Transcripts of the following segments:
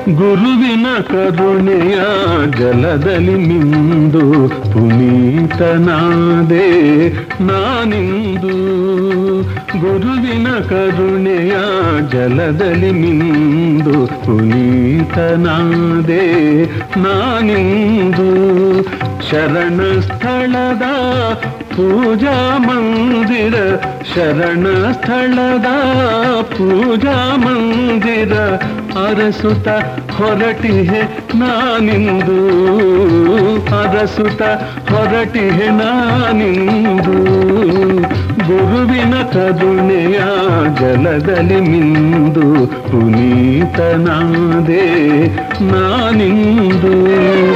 ಗುರುವಿನ ಕರುಣೆಯ ಜಲದಲ್ಲಿ ಮಿಂದು ಪುನೀತನಾದೆ ನಾನಿಂದು ಗುರುವಿನ ಕರುಣೆಯ ಜಲದಲ್ಲಿ ಮಿಂದು ಪುನೀತನಾದೆ ನಾನಿಂದು ಶರಣ ಸ್ಥಳದ ಪೂಜಾ ಮಂದಿರ ಶರಣ ಸ್ಥಳದ ಪೂಜಾ ಮಂದಿರ ಅರಸುತ ಹೊರಟಿಹೆ ನಾನಿಂದು ಅರಸುತ ಹೊರಟಿಹೆ ನಾನಿಂದು ಗುರುವಿನ ಕರುಣೆಯ ಜಲದಲ್ಲಿ ಮಿಂದು ಪುನೀತನಾದೆ ನಾನಿಂದು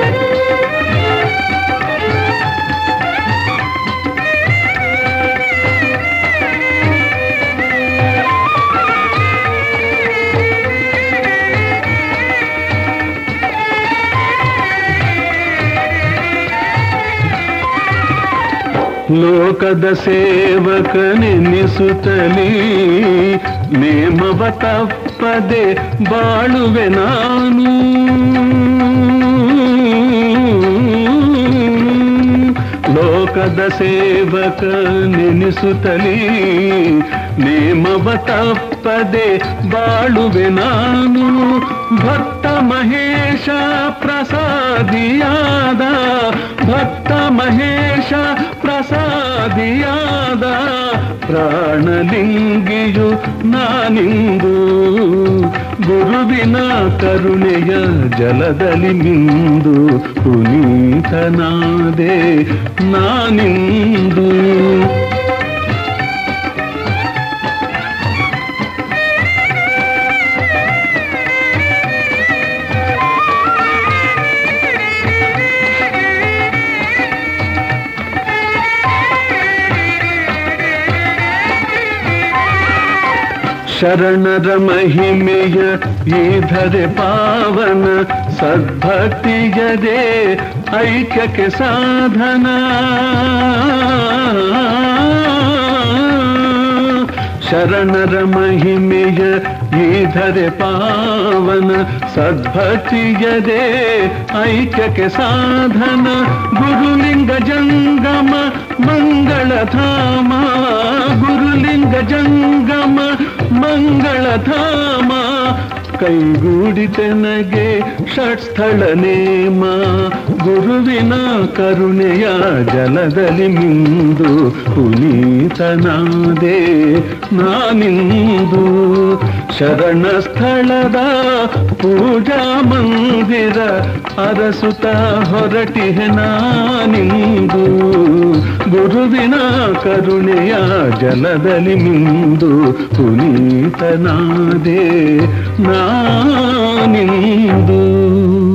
ಲೋಕದ ಸೇವಕನೆನಿಸುತ್ತಲೀ ನೇಮವ ತಪ್ಪದೆ ಬಾಳುವೆ ನಾನು ಲೋಕದ ಸೇವಕನೆನಿಸುತ್ತಲೀ ನೇಮವ ತಪ್ಪದೆ ಬಾಳುವೆ ನಾನು ಭಕ್ತ ಮಹೇಶ ಪ್ರಸಾದಿಯಾದ ಭಕ್ತ ಮಹೇಶ ಪ್ರಸಾದಿಯಾದ ಪ್ರಾಣಲಿಂಗಿಯು ನಾನಿಂದು ಗುರುವಿನ ಕರುಣೆಯ ಜಲದಲ್ಲಿ ಮಿಂದು ಪುನೀತನಾದೆ ನಾನಿಂದು ಶರಣರ ಮಹಿಮೆಯ ಈಧರೆ ಪಾವನ ಸದ್ಭಕ್ತಿಯದೇ ಐಕ್ಯಕ್ಕೆ ಸಾಧನ ಶರಣರ ಮಹಿಮೆಯ ಈಧರೆ ಪಾವನ ಸದ್ಭಕ್ತಿಯದೇ ಐಕ್ಯಕ್ಕೆ ಸಾಧನ ಗುರುಲಿಂಗ ಜಂಗಮ ಮಂಗಳಧಾಮ ಗುರುಲಿಂಗ ಜಂಗಮ ಮಂಗಳಧಾಮ ಕೈಗೂಡಿತೆನಗೆ ಷಟ್ಸ್ಥಳ ನೇಮ ಗುರುವಿನ ಕರುಣೆಯ ಜಲದಲ್ಲಿ ಮಿಂದು ಪುನೀತನಾದೆ ನಾನಿಂದು ಶರಣ ಸ್ಥಳದ ಪೂಜಾ ಮಂದಿರ ಅರಸುತ ಹೊರಟಿಹೆ ನಾನಿಂದು ಗುರುವಿನ ಕರುಣೆಯ ಜಲದಲ್ಲಿ ಮಿಂದು ಪುನೀತನಾದೆ ನಾನಿಂದು